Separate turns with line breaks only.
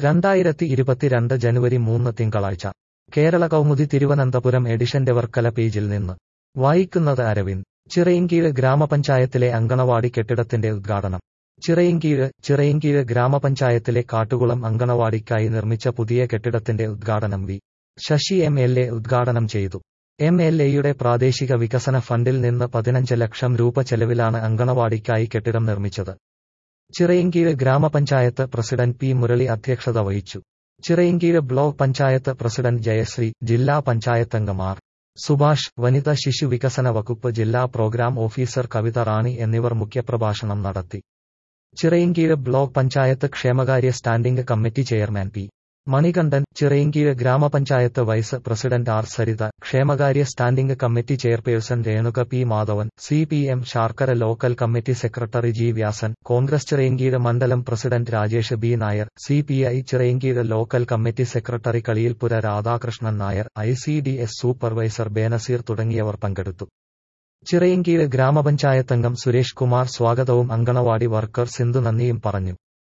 രണ്ടായിരത്തി ഇരുപത്തിരണ്ട് ജനുവരി മൂന്ന് തിങ്കളാഴ്ച കേരള കൗമുദി തിരുവനന്തപുരം എഡിഷന്റെ വർക്കല പേജിൽ നിന്ന് വായിക്കുന്നത് അരവിന്ദ് ചിറയിൻകീഴ് ഗ്രാമപഞ്ചായത്തിലെ അങ്കണവാടി കെട്ടിടത്തിന്റെ ഉദ്ഘാടനം ചിറയിൻകീഴ് ചിറയിൻകീഴ് ഗ്രാമപഞ്ചായത്തിലെ കാട്ടുകുളം അങ്കണവാടിക്കായി നിർമ്മിച്ച പുതിയ കെട്ടിടത്തിന്റെ ഉദ്ഘാടനം V Sasi M L A ഉദ്ഘാടനം ചെയ്തു എം എൽ എയുടെ പ്രാദേശിക വികസന ഫണ്ടിൽ നിന്ന് പതിനഞ്ച് ലക്ഷം രൂപ ചെലവിലാണ് അങ്കണവാടിക്കായി കെട്ടിടം നിർമ്മിച്ചത് ചിറയിൻകീഴ് ഗ്രാമപഞ്ചായത്ത് പ്രസിഡന്റ് പി മുരളി അധ്യക്ഷത വഹിച്ചു ചിറയിൻകീഴ് ബ്ലോക്ക് പഞ്ചായത്ത് പ്രസിഡന്റ് ജയശ്രീ ജില്ലാ പഞ്ചായത്തംഗമാർ സുഭാഷ് വനിതാ ശിശു വികസന വകുപ്പ് ജില്ലാ പ്രോഗ്രാം ഓഫീസർ കവിത റാണി എന്നിവർ മുഖ്യപ്രഭാഷണം നടത്തി ചിറയിൻകീഴ് ബ്ലോക്ക് പഞ്ചായത്ത് ക്ഷേമകാര്യ standing committee chairman P Manikandan Chirayinkeezhu ഗ്രാമപഞ്ചായത്ത് വൈസ് പ്രസിഡന്റ് ആർ സരിത ക്ഷേമകാര്യ standing committee chairperson Renuka P Madhavan C P M Sharkara local committee secretary G Vyasan Congress Chirayinkeezhu മണ്ഡലം president Rajesh B Nair C P I Chirayinkeezhu local committee secretary Kaliyilpura Radhakrishnan Nair I C D S supervisor Benazir തുടങ്ങിയവർ പങ്കെടുത്തു ചിറയിൻകീഴ് ഗ്രാമപഞ്ചായത്തംഗം സുരേഷ് കുമാർ സ്വാഗതവും anganwadi worker Sindhu നന്ദിയും പറഞ്ഞു